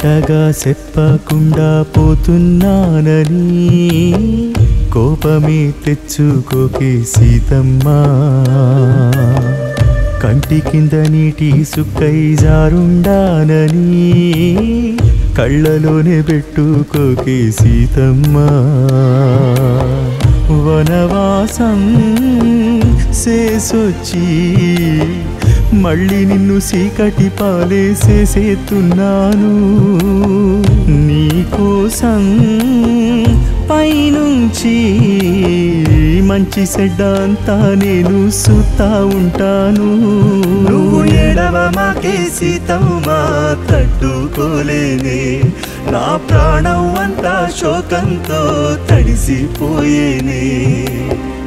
మాటగా చెప్పకుండా పోతున్నానని కోపమే తెచ్చుకోకే సీతమ్మా కంటి కింద నీటి సుక్కై జారుండానని కళ్ళలోనే పెట్టుకోకే సీతమ్మా వనవాసం సేసొచ్చి మళ్ళీ నిన్ను సీకటి పాలేసేసేతున్నాను నీకోసం పైనుంచి మంచి సెడ్డ అంతా నేను సుతా ఉంటాను నువ్వు ఏడవ మాకే సీతమ్మా తట్టుకోలేనే నా ప్రాణం అంతా శోకంతో తడిసిపోయేనే